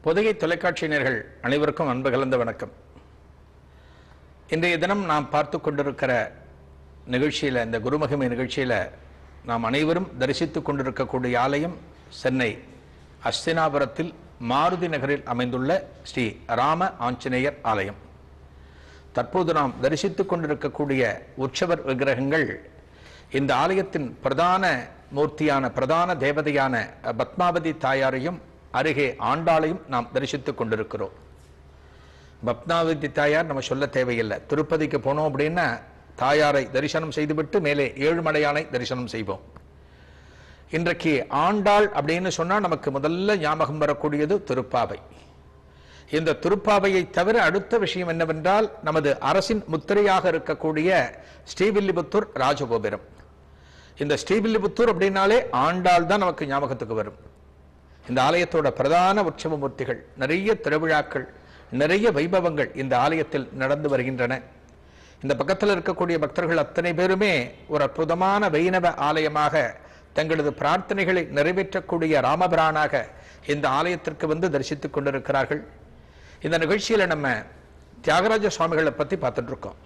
பொதிகை தொலைக்காட்சியினர்கள் அனைவருக்கும் அன்பு கலந்த வணக்கம் இன்றைய தினம் நாம் பார்த்து கொண்டிருக்கிற நிகழ்ச்சியில் இந்த குருமகிமை நிகழ்ச்சியில் நாம் அனைவரும் தரிசித்துக் கொண்டிருக்கக்கூடிய ஆலயம் சென்னை அஸ்தினாபுரத்தில் மாருதி நகரில் அமைந்துள்ள ஸ்ரீ ராம ஆஞ்சநேயர் ஆலயம் தற்போது நாம் தரிசித்துக் கொண்டிருக்கக்கூடிய உற்சவர் விக்கிரகங்கள் இந்த ஆலயத்தின் பிரதான மூர்த்தியான பிரதான தேவதையான பத்மாவதி தாயாரையும் அருகே ஆண்டாளையும் நாம் தரிசித்துக் கொண்டிருக்கிறோம் பத்மாவதி தாயார் நம்ம சொல்ல தேவையில்லை திருப்பதிக்கு போனோம் அப்படின்னா தாயாரை தரிசனம் செய்துவிட்டு மேலே ஏழுமலையானை தரிசனம் செய்வோம் இன்றைக்கு ஆண்டாள் அப்படின்னு சொன்னா நமக்கு முதல்ல ஞாபகம் வரக்கூடியது திருப்பாவை இந்த திருப்பாவையை தவிர அடுத்த விஷயம் என்னவென்றால் நமது அரசின் முத்திரையாக இருக்கக்கூடிய ஸ்ரீவில்லிபுத்தூர் ராஜகோபுரம் இந்த ஸ்ரீவில்லிபுத்தூர் அப்படின்னாலே ஆண்டாள் தான் நமக்கு ஞாபகத்துக்கு வரும் இந்த ஆலயத்தோட பிரதான உற்சவ மூர்த்திகள் நிறைய திருவிழாக்கள் நிறைய வைபவங்கள் இந்த ஆலயத்தில் நடந்து வருகின்றன இந்த பக்கத்தில் இருக்கக்கூடிய பக்தர்கள் அத்தனை பேருமே ஒரு அற்புதமான வைணவ ஆலயமாக தங்களது பிரார்த்தனைகளை நிறைவேற்றக்கூடிய ராமபிரானாக இந்த ஆலயத்திற்கு வந்து தரிசித்துக் கொண்டிருக்கிறார்கள் இந்த நிகழ்ச்சியில நம்ம தியாகராஜ சுவாமிகளை பத்தி பார்த்துட்டு இருக்கோம்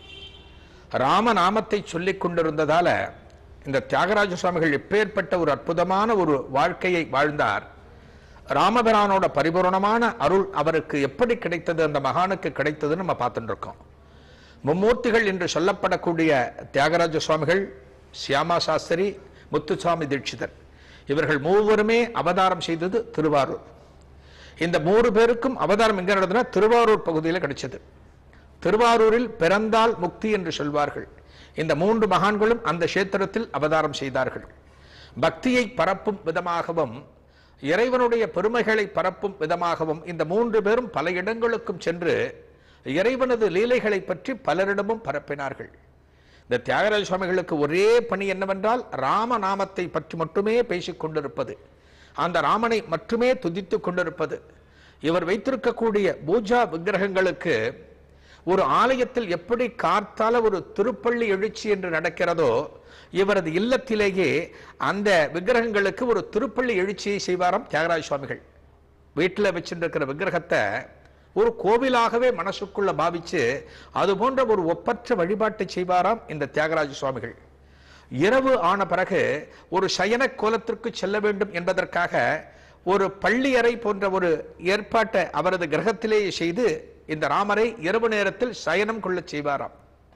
ராம நாமத்தை சொல்லிக் கொண்டிருந்ததால இந்த தியாகராஜ சுவாமிகள் எப்பேற்பட்ட ஒரு அற்புதமான ஒரு வாழ்க்கையை வாழ்ந்தார் ராமபிரானோட பரிபூரணமான அருள் அவருக்கு எப்படி கிடைத்தது அந்த மகானுக்கு கிடைத்ததுன்னு நம்ம பார்த்துட்டு இருக்கோம் மும்மூர்த்திகள் என்று சொல்லப்படக்கூடிய தியாகராஜ சுவாமிகள் சியாமா சாஸ்திரி முத்துசாமி தீட்சிதர் இவர்கள் மூவருமே அவதாரம் செய்தது திருவாரூர் இந்த மூன்று பேருக்கும் அவதாரம் எங்க நடந்ததுன்னா திருவாரூர் பகுதியில் கிடைச்சது திருவாரூரில் பிறந்தால் முக்தி என்று சொல்வார்கள் இந்த மூன்று மகான்களும் அந்த கஷேத்திரத்தில் அவதாரம் செய்தார்கள் பக்தியை பரப்பும் விதமாகவும் இறைவனுடைய பெருமைகளை பரப்பும் விதமாகவும் இந்த மூன்று பேரும் பல இடங்களுக்கும் சென்று இறைவனது லீலைகளை பற்றி பலரிடமும் பரப்பினார்கள் இந்த தியாகராஜ சுவாமிகளுக்கு ஒரே பணி என்னவென்றால் ராம நாமத்தை பற்றி மட்டுமே பேசிக் கொண்டிருப்பது அந்த ராமனை மட்டுமே துதித்துக் கொண்டிருப்பது இவர் வைத்திருக்கக்கூடிய பூஜா விக்கிரகங்களுக்கு ஒரு ஆலயத்தில் எப்படி கார்த்தால ஒரு திருப்பள்ளி எழுச்சி என்று நடக்கிறதோ இவரது இல்லத்திலேயே அந்த விக்கிரகங்களுக்கு ஒரு திருப்பள்ளி எழுச்சியை செய்வாராம் தியாகராஜ சுவாமிகள் வீட்டில் வச்சுருக்கிற விக்கிரகத்தை ஒரு கோவிலாகவே மனசுக்குள்ள பாவிச்சு அது போன்ற ஒரு ஒப்பற்ற வழிபாட்டை செய்வாராம் இந்த தியாகராஜ சுவாமிகள் இரவு ஆன பிறகு ஒரு சயன கோலத்திற்கு செல்ல வேண்டும் என்பதற்காக ஒரு பள்ளி அறை போன்ற ஒரு ஏற்பாட்டை அவரது கிரகத்திலேயே செய்து இந்த ராமரை இரவு நேரத்தில் சயனம் கொள்ளச் செய்வாராம்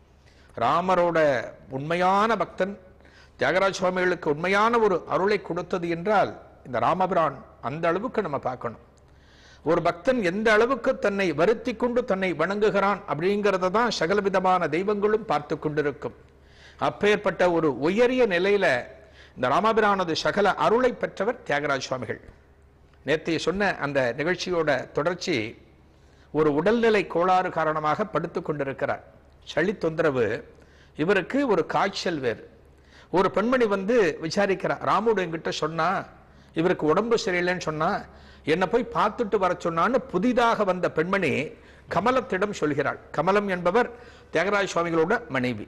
ராமரோட உண்மையான பக்தன் தியாகராஜ சுவாமிகளுக்கு உண்மையான ஒரு அருளை கொடுத்தது என்றால் இந்த ராமபிரான் அந்த அளவுக்கு நம்ம பார்க்கணும் ஒரு பக்தன் எந்த அளவுக்கு தன்னை வருத்தி கொண்டு தன்னை வணங்குகிறான் அப்படிங்கிறத தான் சகலவிதமான தெய்வங்களும் பார்த்து கொண்டிருக்கும் அப்பேற்பட்ட ஒரு உயரிய நிலையில இந்த ராமபிரானது சகல அருளை பெற்றவர் தியாகராஜ சுவாமிகள் நேற்றைய சொன்ன அந்த நிகழ்ச்சியோட தொடர்ச்சி ஒரு உடல்நிலை கோளாறு காரணமாக படுத்து கொண்டிருக்கிறார் சளி தொந்தரவு இவருக்கு ஒரு காய்ச்சல் வேறு ஒரு பெண்மணி வந்து விசாரிக்கிறார் ராமுடு என்கிட்ட சொன்னா இவருக்கு உடம்பு சரியில்லைன்னு சொன்னா என்னை போய் பார்த்துட்டு வர சொன்னான்னு புதிதாக வந்த பெண்மணி கமலத்திடம் சொல்கிறாள் கமலம் என்பவர் தியாகராஜ சுவாமிகளோட மனைவி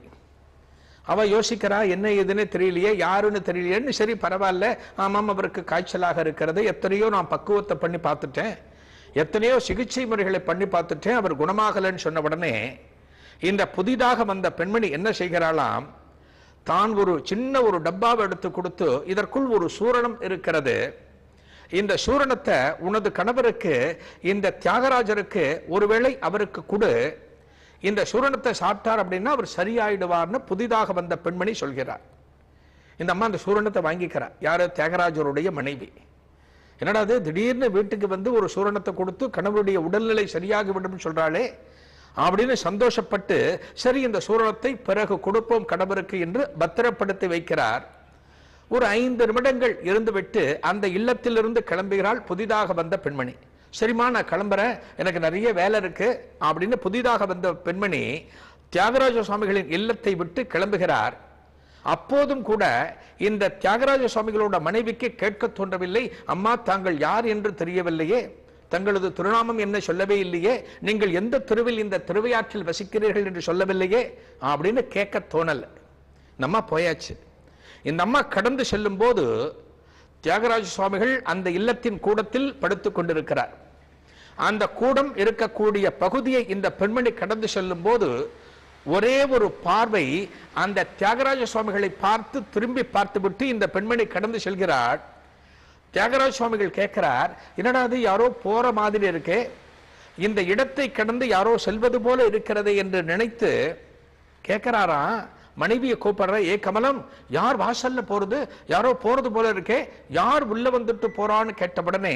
அவ யோசிக்கிறா என்ன ஏதுன்னு தெரியலையே யாருன்னு தெரியலையேன்னு சரி பரவாயில்ல ஆமாம் அவருக்கு காய்ச்சலாக இருக்கிறது எத்தனையோ நான் பக்குவத்தை பண்ணி பார்த்துட்டேன் எத்தனையோ சிகிச்சை முறைகளை பண்ணி பார்த்துட்டேன் அவர் குணமாகலன்னு சொன்ன உடனே இந்த புதிதாக வந்த பெண்மணி என்ன செய்கிறாளாம் தான் ஒரு சின்ன ஒரு டப்பாவை எடுத்து கொடுத்து இதற்குள் ஒரு சூரணம் இருக்கிறது இந்த சூரணத்தை உனது கணவருக்கு இந்த தியாகராஜருக்கு ஒருவேளை அவருக்கு கொடு இந்த சூரணத்தை சாப்பிட்டார் அப்படின்னா அவர் சரியாயிடுவார்னு புதிதாக வந்த பெண்மணி சொல்கிறார் இந்த அம்மா அந்த சூரணத்தை வாங்கிக்கிறார் யாரு தியாகராஜருடைய மனைவி என்னடா அது திடீர்னு வீட்டுக்கு வந்து ஒரு சூரணத்தை கொடுத்து கணவருடைய உடல்நிலை சரியாகி விடும் சொல்றாளே அப்படின்னு சந்தோஷப்பட்டு சரி இந்த சூரணத்தை பிறகு கொடுப்போம் கணவருக்கு என்று பத்திரப்படுத்தி வைக்கிறார் ஒரு ஐந்து நிமிடங்கள் இருந்துவிட்டு அந்த இல்லத்திலிருந்து கிளம்புகிறாள் புதிதாக வந்த பெண்மணி சரிம்மா நான் கிளம்புறேன் எனக்கு நிறைய வேலை இருக்கு அப்படின்னு புதிதாக வந்த பெண்மணி தியாகராஜ சுவாமிகளின் இல்லத்தை விட்டு கிளம்புகிறார் அப்போதும் கூட இந்த தியாகராஜ சுவாமிகளோட மனைவிக்கு கேட்க தோன்றவில்லை அம்மா தாங்கள் யார் என்று தெரியவில்லையே தங்களது திருநாமம் என்ன சொல்லவே இல்லையே நீங்கள் எந்த தெருவில் இந்த திருவையாற்றில் வசிக்கிறீர்கள் என்று சொல்லவில்லையே அப்படின்னு கேட்க தோணல நம்ம போயாச்சு இந்த அம்மா கடந்து செல்லும் போது தியாகராஜ சுவாமிகள் அந்த இல்லத்தின் கூடத்தில் படுத்துக் கொண்டிருக்கிறார் அந்த கூடம் இருக்கக்கூடிய பகுதியை இந்த பெண்மணி கடந்து செல்லும் போது ஒரே ஒரு பார்வை அந்த தியாகராஜ சுவாமிகளை பார்த்து திரும்பி பார்த்துவிட்டு இந்த பெண்மணி கடந்து செல்கிறார் தியாகராஜ சுவாமிகள் கேட்கிறார் என்னடா அது யாரோ போற மாதிரி இருக்கே இந்த இடத்தை கடந்து யாரோ செல்வது போல இருக்கிறது என்று நினைத்து கேட்கிறாராம் மனைவியை கூப்பிடுற ஏ கமலம் யார் வாசல்ல போறது யாரோ போறது போல இருக்கே யார் உள்ள வந்துட்டு போறான்னு கேட்டவுடனே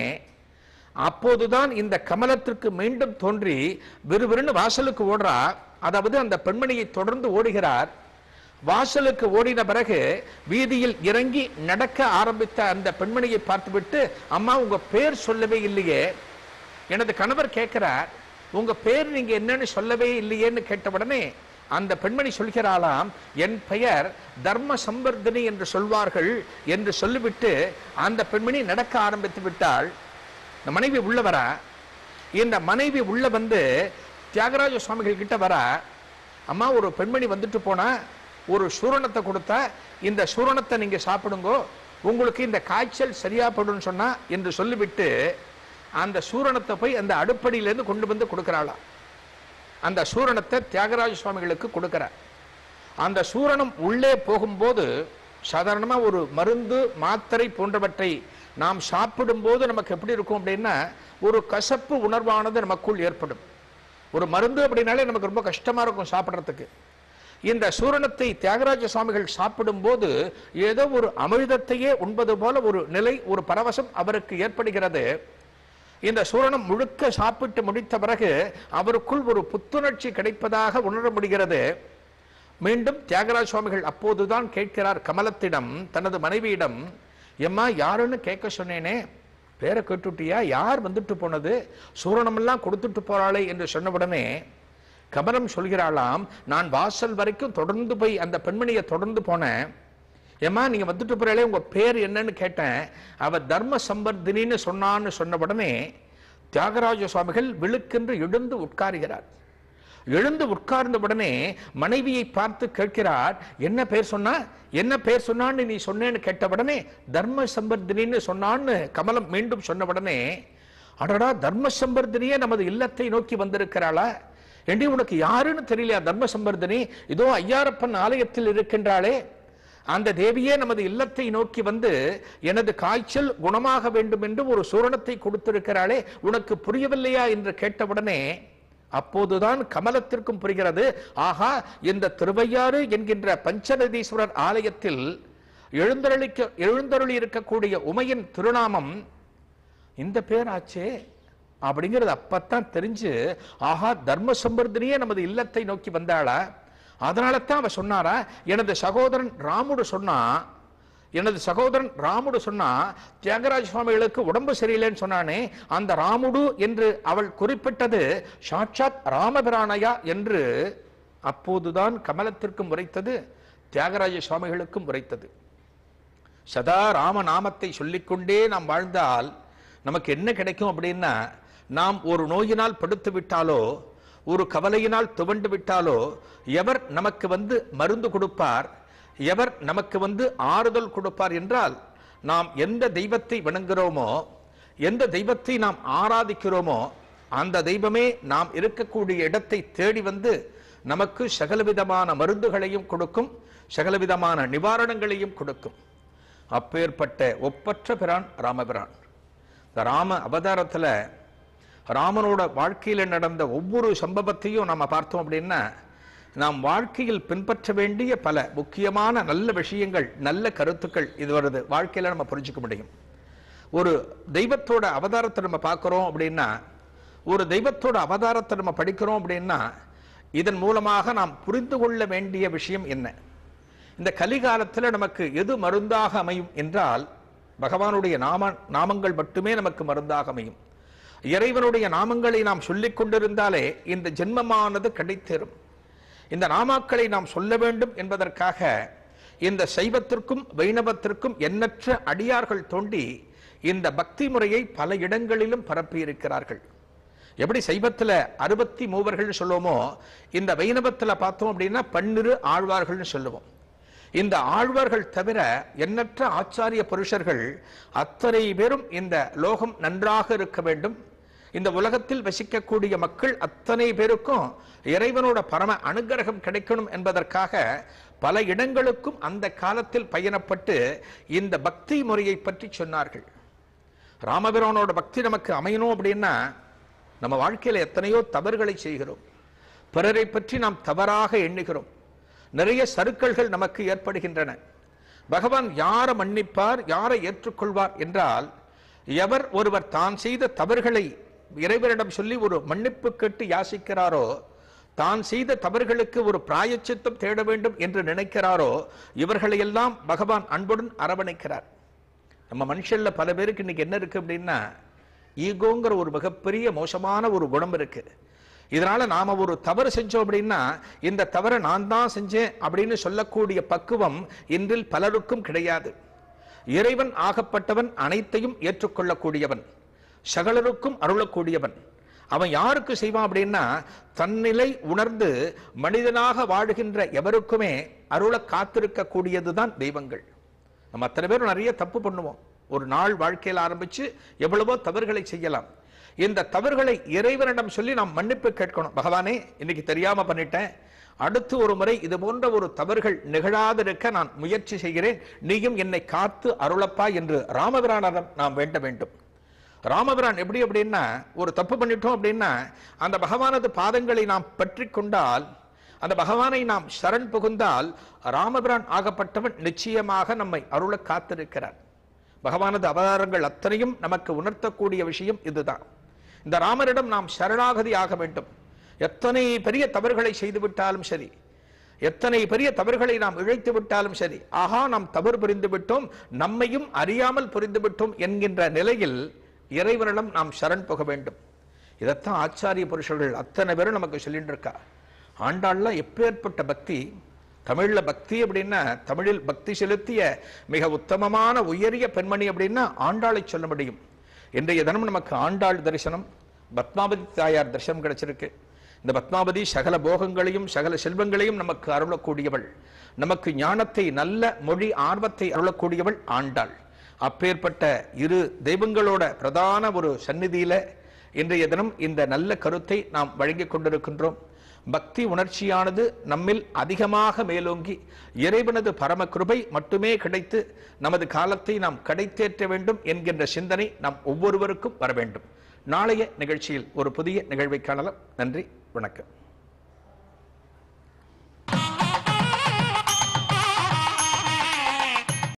அப்போதுதான் இந்த கமலத்திற்கு மீண்டும் தோன்றி விறுவிறுன்னு வாசலுக்கு ஓடுறா அதாவது அந்த பெண்மணியை தொடர்ந்து ஓடுகிறார் வாசலுக்கு ஓடின பிறகு வீதியில் இறங்கி நடக்க ஆரம்பித்த அந்த பெண்மணியை பார்த்துவிட்டு அம்மா உங்க பேர் சொல்லவே இல்லையே எனது கணவர் கேட்கிறார் உங்க பேர் நீங்க என்னன்னு சொல்லவே இல்லையேன்னு கேட்ட உடனே அந்த பெண்மணி சொல்கிறாளாம் என் பெயர் தர்ம சம்பர்தினி என்று சொல்வார்கள் என்று சொல்லிவிட்டு அந்த பெண்மணி நடக்க ஆரம்பித்து விட்டாள் இந்த மனைவி உள்ள வரா இந்த மனைவி உள்ள வந்து தியாகராஜ சுவாமிகள் கிட்ட வரா அம்மா ஒரு பெண்மணி வந்துட்டு போனா ஒரு சூரணத்தை கொடுத்தா இந்த சூரணத்தை நீங்க சாப்பிடுங்கோ உங்களுக்கு இந்த காய்ச்சல் சரியா படும் சொன்னா என்று சொல்லிவிட்டு அந்த சூரணத்தை போய் அந்த அடுப்படியிலேருந்து கொண்டு வந்து கொடுக்கிறாளாம் அந்த சூரணத்தை தியாகராஜ சுவாமிகளுக்கு கொடுக்கிறார் அந்த சூரணம் உள்ளே போகும்போது சாதாரணமா ஒரு மருந்து மாத்திரை போன்றவற்றை நாம் சாப்பிடும்போது நமக்கு எப்படி இருக்கும் அப்படின்னா ஒரு கசப்பு உணர்வானது நமக்குள் ஏற்படும் ஒரு மருந்து அப்படின்னாலே நமக்கு ரொம்ப கஷ்டமா இருக்கும் சாப்பிட்றதுக்கு இந்த சூரணத்தை தியாகராஜ சுவாமிகள் சாப்பிடும்போது ஏதோ ஒரு அமிர்தத்தையே உண்பது போல ஒரு நிலை ஒரு பரவசம் அவருக்கு ஏற்படுகிறது இந்த சூரணம் முழுக்க சாப்பிட்டு முடித்த பிறகு அவருக்குள் ஒரு புத்துணர்ச்சி கிடைப்பதாக உணர முடிகிறது மீண்டும் தியாகராஜ சுவாமிகள் அப்போதுதான் கேட்கிறார் கமலத்திடம் தனது மனைவியிடம் எம்மா யாருன்னு கேட்க சொன்னேனே பேரை கேட்டுட்டியா யார் வந்துட்டு போனது சூரணமெல்லாம் கொடுத்துட்டு போறாளே என்று சொன்னவுடனே கமலம் சொல்கிறாளாம் நான் வாசல் வரைக்கும் தொடர்ந்து போய் அந்த பெண்மணியை தொடர்ந்து போனேன் ஏம்மா நீங்க வந்துட்டு போறாளே உங்க பேர் என்னன்னு கேட்டேன் அவ தர்ம சம்பர்தினின்னு சொன்னான்னு சொன்ன உடனே தியாகராஜ சுவாமிகள் விழுக்கென்று எழுந்து உட்காருகிறார் எழுந்து உட்கார்ந்த உடனே மனைவியை பார்த்து கேட்கிறார் என்ன பேர் சொன்னா என்ன பேர் சொன்னான்னு நீ சொன்னேன்னு கேட்ட உடனே தர்ம சம்பர்தினின்னு சொன்னான்னு கமலம் மீண்டும் சொன்ன உடனே அடடா தர்ம சம்பர்தினியே நமது இல்லத்தை நோக்கி வந்திருக்கிறாளா ஏண்டி உனக்கு யாருன்னு தெரியலையா தர்ம சம்பர்தினி இதோ ஐயாரப்பன் ஆலயத்தில் இருக்கின்றாளே அந்த தேவியே நமது இல்லத்தை நோக்கி வந்து எனது காய்ச்சல் குணமாக வேண்டும் என்று ஒரு சூரணத்தை கொடுத்திருக்கிறாளே உனக்கு புரியவில்லையா என்று கேட்டவுடனே அப்போதுதான் கமலத்திற்கும் புரிகிறது ஆஹா இந்த திருவையாறு என்கின்ற பஞ்சநதீஸ்வரர் ஆலயத்தில் எழுந்தருளிக்க எழுந்தருளி இருக்கக்கூடிய உமையின் திருநாமம் இந்த பேர் ஆச்சே அப்படிங்கிறது அப்பத்தான் தெரிஞ்சு ஆஹா தர்ம சம்பர்தினியே நமது இல்லத்தை நோக்கி வந்தாளா அதனால தான் அவ சொன்னாரா எனது சகோதரன் ராமுடு சொன்னா எனது சகோதரன் ராமுடு சொன்னா தியாகராஜ சுவாமிகளுக்கு உடம்பு சரியில்லைன்னு சொன்னானே அந்த ராமுடு என்று அவள் குறிப்பிட்டது சாட்சாத் ராமபிரானையா என்று அப்போதுதான் கமலத்திற்கும் உரைத்தது தியாகராஜ சுவாமிகளுக்கும் உரைத்தது சதா ராம நாமத்தை சொல்லிக்கொண்டே நாம் வாழ்ந்தால் நமக்கு என்ன கிடைக்கும் அப்படின்னா நாம் ஒரு நோயினால் படுத்து விட்டாலோ ஒரு கவலையினால் துவண்டு விட்டாலோ எவர் நமக்கு வந்து மருந்து கொடுப்பார் எவர் நமக்கு வந்து ஆறுதல் கொடுப்பார் என்றால் நாம் எந்த தெய்வத்தை வணங்குகிறோமோ எந்த தெய்வத்தை நாம் ஆராதிக்கிறோமோ அந்த தெய்வமே நாம் இருக்கக்கூடிய இடத்தை தேடி வந்து நமக்கு சகலவிதமான மருந்துகளையும் கொடுக்கும் சகலவிதமான நிவாரணங்களையும் கொடுக்கும் அப்பேற்பட்ட ஒப்பற்ற பிரான் ராமபிரான் இந்த ராம அவதாரத்துல ராமனோட வாழ்க்கையில நடந்த ஒவ்வொரு சம்பவத்தையும் நாம பார்த்தோம் அப்படின்னா நாம் வாழ்க்கையில் பின்பற்ற வேண்டிய பல முக்கியமான நல்ல விஷயங்கள் நல்ல கருத்துக்கள் இது வருது வாழ்க்கையில நம்ம புரிஞ்சுக்க முடியும் ஒரு தெய்வத்தோட அவதாரத்தை நம்ம பார்க்கிறோம் அப்படின்னா ஒரு தெய்வத்தோட அவதாரத்தை நம்ம படிக்கிறோம் அப்படின்னா இதன் மூலமாக நாம் புரிந்து கொள்ள வேண்டிய விஷயம் என்ன இந்த கலிகாலத்துல நமக்கு எது மருந்தாக அமையும் என்றால் பகவானுடைய நாம நாமங்கள் மட்டுமே நமக்கு மருந்தாக அமையும் இறைவனுடைய நாமங்களை நாம் சொல்லிக் கொண்டிருந்தாலே இந்த ஜென்மமானது கிடைத்தேறும் இந்த நாமாக்களை நாம் சொல்ல வேண்டும் என்பதற்காக இந்த சைவத்திற்கும் வைணவத்திற்கும் எண்ணற்ற அடியார்கள் தோண்டி இந்த பக்தி முறையை பல இடங்களிலும் பரப்பி இருக்கிறார்கள் எப்படி சைவத்துல அறுபத்தி மூவர்கள் சொல்லுவோமோ இந்த வைணவத்துல பார்த்தோம் அப்படின்னா பன்னிரு ஆழ்வார்கள்னு சொல்லுவோம் இந்த ஆழ்வார்கள் தவிர எண்ணற்ற ஆச்சாரிய புருஷர்கள் அத்தனை பேரும் இந்த லோகம் நன்றாக இருக்க வேண்டும் இந்த உலகத்தில் வசிக்கக்கூடிய மக்கள் அத்தனை பேருக்கும் இறைவனோட பரம அனுக்கிரகம் கிடைக்கணும் என்பதற்காக பல இடங்களுக்கும் அந்த காலத்தில் பயணப்பட்டு இந்த பக்தி முறையை பற்றி சொன்னார்கள் ராமபிரானோட பக்தி நமக்கு அமையணும் அப்படின்னா நம்ம வாழ்க்கையில எத்தனையோ தவறுகளை செய்கிறோம் பிறரை பற்றி நாம் தவறாக எண்ணுகிறோம் நிறைய சறுக்கல்கள் நமக்கு ஏற்படுகின்றன பகவான் யாரை மன்னிப்பார் யாரை ஏற்றுக்கொள்வார் என்றால் எவர் ஒருவர் தான் செய்த தவறுகளை இறைவனிடம் சொல்லி ஒரு மன்னிப்பு கேட்டு யாசிக்கிறாரோ தான் செய்த தவறுகளுக்கு ஒரு பிராயச்சித்தம் தேட வேண்டும் என்று நினைக்கிறாரோ இவர்களையெல்லாம் பகவான் அன்புடன் அரவணைக்கிறார் நம்ம மனுஷன்ல பல பேருக்கு இன்னைக்கு என்ன இருக்கு அப்படின்னா ஈகோங்கிற ஒரு மிகப்பெரிய மோசமான ஒரு குணம் இருக்கு இதனால நாம ஒரு தவறு செஞ்சோம் அப்படின்னா இந்த தவறை நான் தான் செஞ்சேன் அப்படின்னு சொல்லக்கூடிய பக்குவம் இன்றில் பலருக்கும் கிடையாது இறைவன் ஆகப்பட்டவன் அனைத்தையும் ஏற்றுக்கொள்ளக்கூடியவன் சகலருக்கும் அருளக்கூடியவன் அவன் யாருக்கு செய்வான் அப்படின்னா தன்னிலை உணர்ந்து மனிதனாக வாழுகின்ற எவருக்குமே அருள காத்திருக்கக்கூடியதுதான் தெய்வங்கள் நம்ம அத்தனை பேரும் நிறைய தப்பு பண்ணுவோம் ஒரு நாள் வாழ்க்கையில் ஆரம்பிச்சு எவ்வளவோ தவறுகளை செய்யலாம் இந்த தவறுகளை இறைவனிடம் சொல்லி நாம் மன்னிப்பு கேட்கணும் பகவானே இன்னைக்கு தெரியாம பண்ணிட்டேன் அடுத்து ஒரு முறை இது போன்ற ஒரு தவறுகள் நிகழாதிருக்க நான் முயற்சி செய்கிறேன் நீயும் என்னை காத்து அருளப்பா என்று ராமபிரானிடம் நாம் வேண்ட வேண்டும் ராமபிரான் எப்படி அப்படின்னா ஒரு தப்பு பண்ணிட்டோம் அப்படின்னா அந்த பகவானது பாதங்களை நாம் பற்றி கொண்டால் அந்த பகவானை நாம் சரண் புகுந்தால் ராமபிரான் ஆகப்பட்டவன் நிச்சயமாக நம்மை அருள காத்திருக்கிறார் பகவானது அவதாரங்கள் அத்தனையும் நமக்கு உணர்த்தக்கூடிய விஷயம் இதுதான் இந்த ராமரிடம் நாம் சரணாகதி ஆக வேண்டும் எத்தனை பெரிய தவறுகளை செய்து விட்டாலும் சரி எத்தனை பெரிய தவறுகளை நாம் இழைத்து விட்டாலும் சரி ஆஹா நாம் தவறு புரிந்து விட்டோம் நம்மையும் அறியாமல் புரிந்து விட்டோம் என்கின்ற நிலையில் இறைவனிடம் நாம் சரண் போக வேண்டும் இதைத்தான் ஆச்சாரிய புருஷர்கள் அத்தனை பேரும் நமக்கு சொல்லிட்டு இருக்கா ஆண்டாள்ல எப்பேற்பட்ட பக்தி தமிழ்ல பக்தி அப்படின்னா தமிழில் பக்தி செலுத்திய மிக உத்தமமான உயரிய பெண்மணி அப்படின்னா ஆண்டாளை சொல்ல முடியும் இன்றைய தினம் நமக்கு ஆண்டாள் தரிசனம் பத்மாவதி தாயார் தரிசனம் கிடைச்சிருக்கு இந்த பத்மாவதி சகல போகங்களையும் சகல செல்வங்களையும் நமக்கு அருளக்கூடியவள் நமக்கு ஞானத்தை நல்ல மொழி ஆர்வத்தை அருளக்கூடியவள் ஆண்டாள் அப்பேற்பட்ட இரு தெய்வங்களோட பிரதான ஒரு சந்நிதியில இன்றைய தினம் இந்த நல்ல கருத்தை நாம் வழங்கிக் கொண்டிருக்கின்றோம் பக்தி உணர்ச்சியானது நம்மில் அதிகமாக மேலோங்கி இறைவனது பரம கிருபை மட்டுமே கிடைத்து நமது காலத்தை நாம் கடைத்தேற்ற வேண்டும் என்கின்ற சிந்தனை நாம் ஒவ்வொருவருக்கும் வர வேண்டும் நாளைய நிகழ்ச்சியில் ஒரு புதிய நிகழ்வை காணலாம் நன்றி வணக்கம்